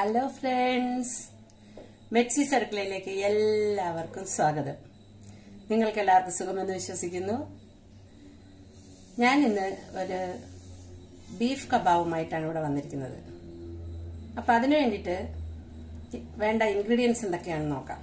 hello friends മെക്സിസ് അടുക്കളയിലേക്ക് എല്ലാവർക്കും സ്വാഗതം നിങ്ങൾക്ക് എല്ലാവർക്കും സുഖമെന്ന് വിശ്വസിക്കുന്നു ഞാൻ ഇന്ന് ഒരു ബീഫ് കബാബുമായിട്ടാണ് ഇവിടെ വന്നിരിക്കുന്നത് അപ്പം അതിനു വേണ്ടിയിട്ട് വേണ്ട ഇൻഗ്രീഡിയൻസ് എന്തൊക്കെയാണെന്ന് നോക്കാം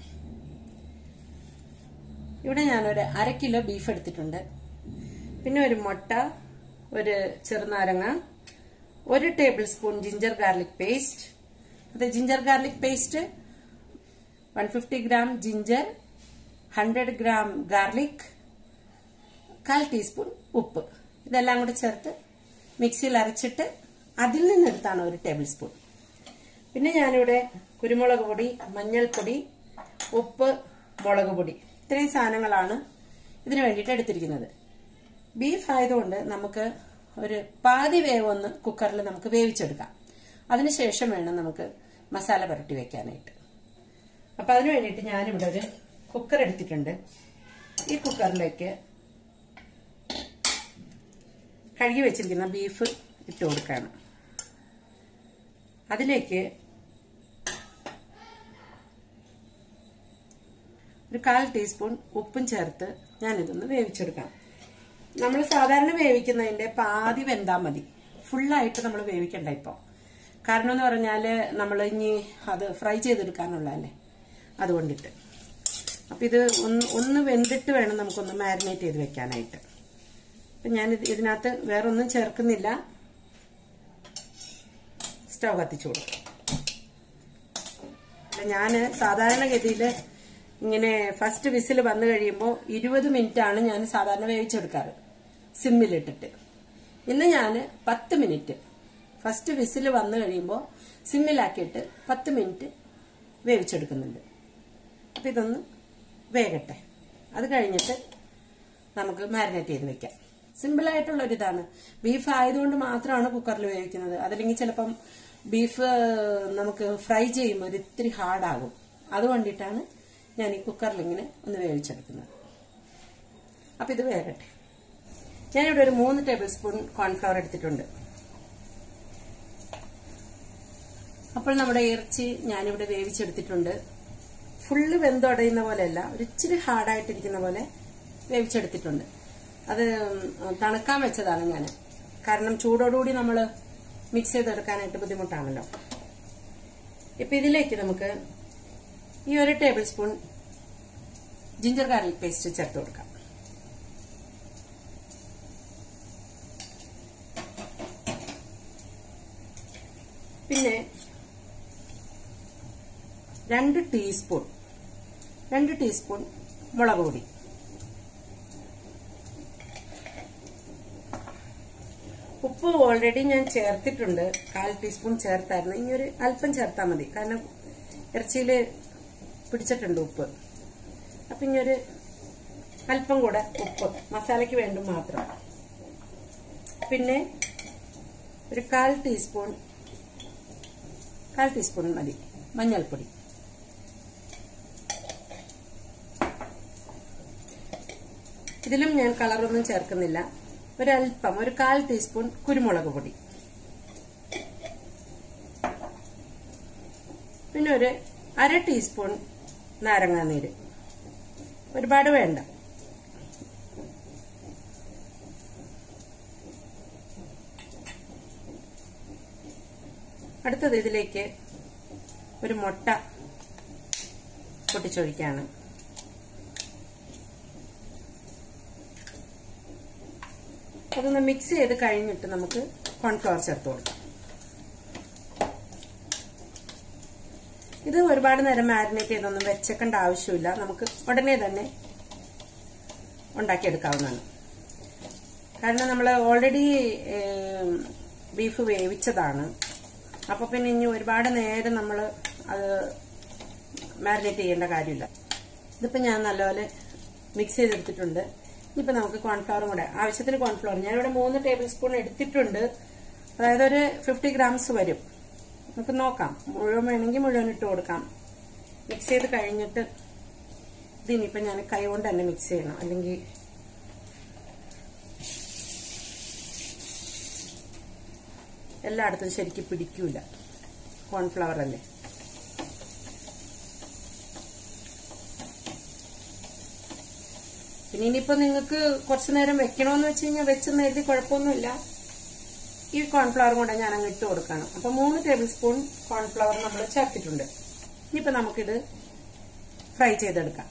ഇവിടെ ഞാനൊരു അര കിലോ ബീഫ് എടുത്തിട്ടുണ്ട് പിന്നെ ഒരു മുട്ട ഒരു ചെറുനാരങ്ങ ഒരു tablespoon ginger garlic paste അത് ginger garlic paste one fifty gram ginger hundred gram garlic കാൽ ടീസ്പൂൺ ഉപ്പ് ഇതെല്ലാം കൂടെ ചേർത്ത് മിക്സിയിൽ അരച്ചിട്ട് അതിൽ നിന്നെടുത്താണ് ഒരു ടേബിൾ സ്പൂൺ പിന്നെ ഞാനിവിടെ കുരുമുളക് പൊടി മഞ്ഞൾപ്പൊടി ഉപ്പ് മുളക് പൊടി ഇത്രയും സാധനങ്ങളാണ് ഇതിനു വേണ്ടിയിട്ട് എടുത്തിരിക്കുന്നത് ബീഫ് ആയതുകൊണ്ട് നമുക്ക് ഒരു പാതി വേവൊന്ന് കുക്കറിൽ നമുക്ക് വേവിച്ചെടുക്കാം അതിനുശേഷം വേണം നമുക്ക് മസാല പുരട്ടി വെക്കാനായിട്ട് അപ്പം അതിനു വേണ്ടിയിട്ട് ഞാനിവിടെ ഒരു കുക്കർ എടുത്തിട്ടുണ്ട് ഈ കുക്കറിലേക്ക് കഴുകി വെച്ചിരിക്കുന്ന ബീഫ് ഇട്ട് കൊടുക്കുകയാണ് അതിലേക്ക് ഒരു കാൽ ടീസ്പൂൺ ഉപ്പും ചേർത്ത് ഞാനിതൊന്ന് വേവിച്ചെടുക്കാം നമ്മൾ സാധാരണ വേവിക്കുന്നതിന്റെ പാതി വെന്താൽ മതി ഫുള്ളായിട്ട് നമ്മൾ വേവിക്കണ്ട ഇപ്പോൾ കാരണം എന്ന് പറഞ്ഞാൽ നമ്മൾ ഇനി അത് ഫ്രൈ ചെയ്തെടുക്കാനുള്ളതല്ലേ അതുകൊണ്ടിട്ട് അപ്പം ഇത് ഒന്ന് ഒന്ന് വെന്തിട്ട് വേണം നമുക്കൊന്ന് മാരിനേറ്റ് ചെയ്ത് വെക്കാനായിട്ട് അപ്പം ഞാൻ ഇതിനകത്ത് വേറെ ഒന്നും ചേർക്കുന്നില്ല സ്റ്റവ് കത്തിച്ചു കൊടുക്കും ഞാൻ സാധാരണഗതിയിൽ ഇങ്ങനെ ഫസ്റ്റ് വിസിൽ വന്നു കഴിയുമ്പോൾ ഇരുപത് മിനിറ്റ് ആണ് ഞാൻ സാധാരണ വേവിച്ചെടുക്കാറ് സിമ്മിലിട്ടിട്ട് ഇന്ന് ഞാൻ പത്ത് മിനിറ്റ് ഫസ്റ്റ് വിസിൽ വന്നു കഴിയുമ്പോൾ സിമ്മിലാക്കിയിട്ട് പത്ത് മിനിറ്റ് വേവിച്ചെടുക്കുന്നുണ്ട് അപ്പം ഇതൊന്ന് വേകട്ടെ അത് കഴിഞ്ഞിട്ട് നമുക്ക് മാരിനേറ്റ് ചെയ്ത് വെക്കാം സിമ്പിളായിട്ടുള്ള ഒരു ഇതാണ് ബീഫ് ആയതുകൊണ്ട് മാത്രമാണ് കുക്കറിൽ വേവിക്കുന്നത് അതല്ലെങ്കിൽ ചിലപ്പം ബീഫ് നമുക്ക് ഫ്രൈ ചെയ്യുമ്പോൾ ഒരു ഇത്തിരി ഹാർഡാകും അതുകൊണ്ടിട്ടാണ് ഞാൻ ഈ കുക്കറിൽ ഇങ്ങനെ ഒന്ന് വേവിച്ചെടുക്കുന്നത് അപ്പം ഇത് വേകട്ടെ ഞാനിവിടെ ഒരു മൂന്ന് ടേബിൾ സ്പൂൺ കോൺഫ്ലവർ എടുത്തിട്ടുണ്ട് അപ്പോൾ നമ്മുടെ ഇറച്ചി ഞാനിവിടെ വേവിച്ചെടുത്തിട്ടുണ്ട് ഫുള്ള് വെന്തുടയുന്ന പോലെയല്ല ഒരു ഇച്ചിരി ഹാർഡായിട്ടിരിക്കുന്ന പോലെ വേവിച്ചെടുത്തിട്ടുണ്ട് അത് തണുക്കാൻ വെച്ചതാണ് ഞാൻ കാരണം ചൂടോടുകൂടി നമ്മൾ മിക്സ് ചെയ്തെടുക്കാനായിട്ട് ബുദ്ധിമുട്ടാണല്ലോ ഇപ്പം ഇതിലേക്ക് നമുക്ക് ഈ ഒരു tablespoon ginger garlic paste ചേർത്ത് കൊടുക്കാം പിന്നെ രണ്ട് ടീസ്പൂൺ രണ്ട് ടീസ്പൂൺ മുളക് പൊടി ഉപ്പ് ഓൾറെഡി ഞാൻ ചേർത്തിട്ടുണ്ട് കാൽ ടീസ്പൂൺ ചേർത്തായിരുന്നു ഇനി ഒരു അല്പം ചേർത്താൽ മതി കാരണം ഇറച്ചിയിൽ പിടിച്ചിട്ടുണ്ട് ഉപ്പ് അപ്പം ഇനി ഒരു അല്പം കൂടെ ഉപ്പ് മസാലയ്ക്ക് വേണ്ടി മാത്രം പിന്നെ ഒരു കാൽ ടീസ്പൂൺ കാൽ ടീസ്പൂൺ മതി മഞ്ഞൾപ്പൊടി ഇതിലും ഞാൻ കളറൊന്നും ചേർക്കുന്നില്ല ഒരല്പം ഒരു കാൽ ടീസ്പൂൺ കുരുമുളക് പൊടി പിന്നെ ഒരു അര ടീസ്പൂൺ നാരങ്ങാനീര് ഒരുപാട് വേണ്ട അടുത്തത് ഇതിലേക്ക് ഒരു മുട്ട പൊട്ടിച്ചൊഴിക്കാണ് അതൊന്ന് മിക്സ് ചെയ്ത് കഴിഞ്ഞിട്ട് നമുക്ക് കോൺഫ്ലവർ ചേർത്ത് കൊടുക്കാം ഇത് ഒരുപാട് നേരം മാരിനേറ്റ് ചെയ്തൊന്നും വെച്ചേക്കേണ്ട ആവശ്യമില്ല നമുക്ക് ഉടനെ തന്നെ ഉണ്ടാക്കിയെടുക്കാവുന്നതാണ് കാരണം നമ്മൾ ഓൾറെഡി ബീഫ് വേവിച്ചതാണ് അപ്പോൾ പിന്നെ ഇനി ഒരുപാട് നേരം നമ്മൾ അത് മാരിനേറ്റ് ചെയ്യേണ്ട കാര്യമില്ല ഇതിപ്പോൾ ഞാൻ നല്ലപോലെ മിക്സ് ചെയ്തെടുത്തിട്ടുണ്ട് ഇനിയിപ്പോൾ നമുക്ക് കോൺഫ്ലവറും കൂടെ ആവശ്യത്തിന് കോൺഫ്ലവർ ഞാനിവിടെ മൂന്ന് ടേബിൾ സ്പൂൺ എടുത്തിട്ടുണ്ട് അതായത് ഒരു ഫിഫ്റ്റി ഗ്രാംസ് വരും നമുക്ക് നോക്കാം മുഴുവൻ വേണമെങ്കിൽ മുഴുവൻ ഇട്ട് കൊടുക്കാം മിക്സ് ചെയ്ത് കഴിഞ്ഞിട്ട് ഇതിനിപ്പോൾ ഞാൻ കൈ കൊണ്ട് തന്നെ മിക്സ് ചെയ്യണം അല്ലെങ്കിൽ എല്ലായിടത്തും ശരിക്കും പിടിക്കൂല കോൺഫ്ലവർ അല്ലേ പിന്നെ ഇനിയിപ്പോ നിങ്ങൾക്ക് കുറച്ചു നേരം വെക്കണമെന്ന് വെച്ച് കഴിഞ്ഞാൽ വെച്ചെന്ന് എഴുതി കുഴപ്പമൊന്നുമില്ല ഈ കോൺഫ്ലവർ കൂടെ ഞാൻ അങ്ങ് ഇട്ട് കൊടുക്കണം അപ്പൊ മൂന്ന് ടേബിൾ സ്പൂൺ കോൺഫ്ലവർ നമ്മൾ ചേർത്തിട്ടുണ്ട് ഇനിയിപ്പോ നമുക്കിത് ഫ്രൈ ചെയ്തെടുക്കാം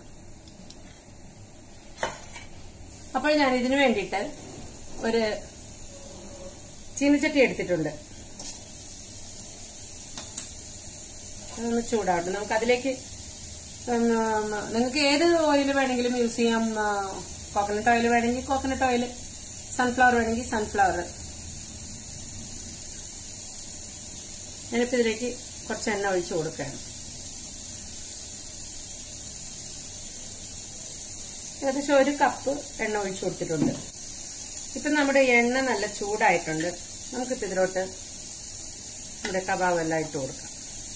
അപ്പോൾ ഞാൻ ഇതിനു വേണ്ടിയിട്ട് ഒരു ചീനച്ചട്ടി എടുത്തിട്ടുണ്ട് അതൊന്ന് ചൂടാവട്ടെ നമുക്ക് അതിലേക്ക് നിങ്ങൾക്ക് ഏത് ഓയിൽ വേണമെങ്കിലും യൂസ് ചെയ്യാം കോക്കനട്ട് ഓയിൽ വേണമെങ്കിൽ കോക്കനട്ട് ഓയിൽ സൺഫ്ലവർ വേണമെങ്കിൽ സൺഫ്ലവർ ഞാനിപ്പോ ഇതിലേക്ക് കുറച്ച് എണ്ണ ഒഴിച്ചു കൊടുക്കുകയാണ് ഏകദേശം ഒരു കപ്പ് എണ്ണ ഒഴിച്ചു കൊടുത്തിട്ടുണ്ട് ഇപ്പൊ നമ്മുടെ എണ്ണ നല്ല ചൂടായിട്ടുണ്ട് നമുക്കിപ്പോ ഇതിലോട്ട് നമ്മുടെ കബാബ് എല്ലാം ഇട്ട് കൊടുക്കാം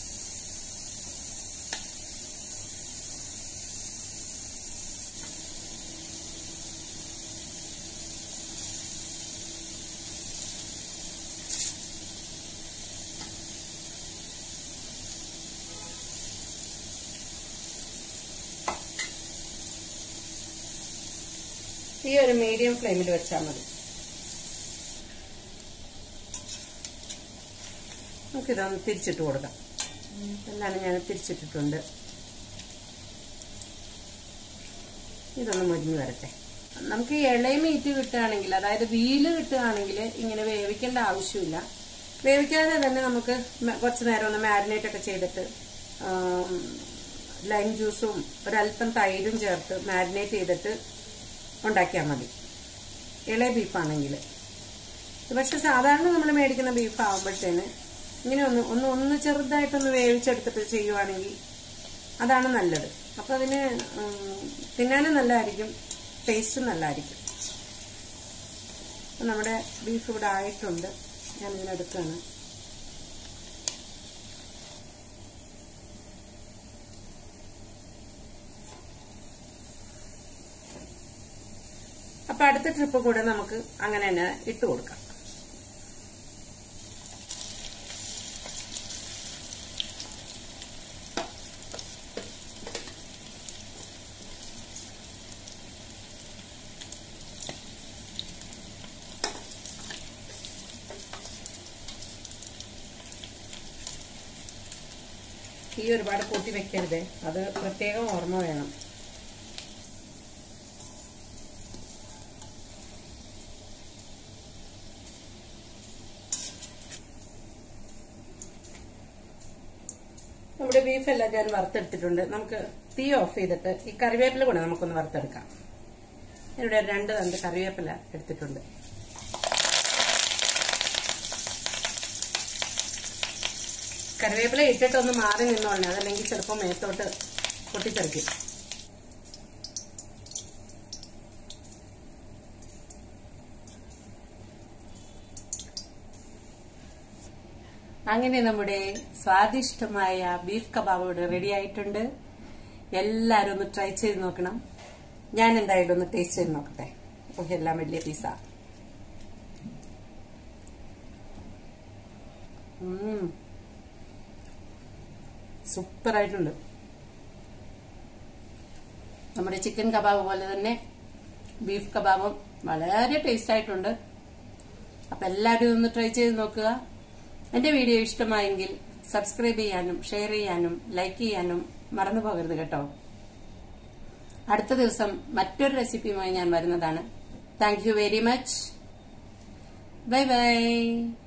ഈ ഒരു മീഡിയം ഫ്ലെയിമിൽ വെച്ചാൽ മതി നമുക്കിതൊന്ന് തിരിച്ചിട്ട് കൊടുക്കാം എല്ലാം ഞാൻ തിരിച്ചിട്ടിട്ടുണ്ട് ഇതൊന്ന് മുരിഞ്ഞു വരട്ടെ നമുക്ക് ഈ ഇളയ മീറ്റ് കിട്ടുകയാണെങ്കിൽ അതായത് വീല് കിട്ടുകയാണെങ്കിൽ ഇങ്ങനെ വേവിക്കേണ്ട ആവശ്യമില്ല വേവിക്കാതെ തന്നെ നമുക്ക് മ- കുറച്ച് നേരം ഒന്ന് മാരിനേറ്റ് ഒക്കെ ചെയ്തിട്ട് ലൈം ജ്യൂസും ഒരല്പം തൈരും ചേർത്ത് മാരിനേറ്റ് ചെയ്തിട്ട് ഉണ്ടാക്കിയാൽ മതി ഇളയ ബീഫാണെങ്കിൽ പക്ഷെ സാധാരണ നമ്മൾ മേടിക്കുന്ന ബീഫ് ആകുമ്പോഴത്തേന് ഇങ്ങനെ ഒന്ന് ഒന്ന് ഒന്ന് ചെറുതായിട്ടൊന്ന് വേവിച്ചെടുത്തിട്ട് ചെയ്യുവാണെങ്കിൽ അതാണ് നല്ലത് അപ്പൊ അതിന് ഉം, തിന്നാനും നല്ലതായിരിക്കും ടേസ്റ്റും നല്ലതായിരിക്കും അപ്പൊ നമ്മുടെ ബീഫ് ഇവിടെ ആയിട്ടുണ്ട് ഞാൻ ഇങ്ങനെ എടുക്കുകയാണ് അപ്പൊ അടുത്ത ട്രിപ്പ് കൂടെ നമുക്ക് അങ്ങനെ തന്നെ ഇട്ട് കൊടുക്കാം തീ ഒരുപാട് കൂട്ടി വെക്കരുത് അത് പ്രത്യേകം ഓർമ്മ വേണം നമ്മുടെ ബീഫ് എല്ലാം ഞാൻ വറുത്തെടുത്തിട്ടുണ്ട് നമുക്ക് തീ ഓഫ് ചെയ്തിട്ട് ഈ കറിവേപ്പില കൂടെ നമുക്കൊന്ന് വറുത്തെടുക്കാം ഇവിടെ രണ്ട് തണ്ട് കറിവേപ്പില എടുത്തിട്ടുണ്ട് കറിവേപ്പില ഇട്ടിട്ടൊന്ന് മാറി നിന്നോളെ അതല്ലെങ്കിൽ ചിലപ്പോൾ മേത്തോട്ട് പൊട്ടിത്തെറിക്കും അങ്ങനെ നമ്മുടെ സ്വാദിഷ്ടമായ ബീഫ് കബാബ് ഇവിടെ റെഡി ആയിട്ടുണ്ട് എല്ലാരും ഒന്ന് ട്രൈ ചെയ്ത് നോക്കണം ഞാൻ എന്തായാലും ഒന്ന് ടേസ്റ്റ് ചെയ്ത് നോക്കട്ടെ ഓ എല്ലാം വലിയ പീസ സൂപ്പർ ആയിട്ടുണ്ട് നമ്മുടെ ചിക്കൻ കബാബ് പോലെ തന്നെ ബീഫ് കബാബും വളരെ ടേസ്റ്റ് ആയിട്ടുണ്ട് അപ്പൊ എല്ലാവരും ഒന്ന് ട്രൈ ചെയ്ത് നോക്കുക എന്റെ വീഡിയോ ഇഷ്ടമായെങ്കിൽ സബ്സ്ക്രൈബ് ചെയ്യാനും ഷെയർ ചെയ്യാനും ലൈക്ക് ചെയ്യാനും മറന്നു പോകരുത് കേട്ടോ അടുത്ത ദിവസം മറ്റൊരു റെസിപ്പിയുമായി ഞാൻ വരുന്നതാണ് thank you very much bye by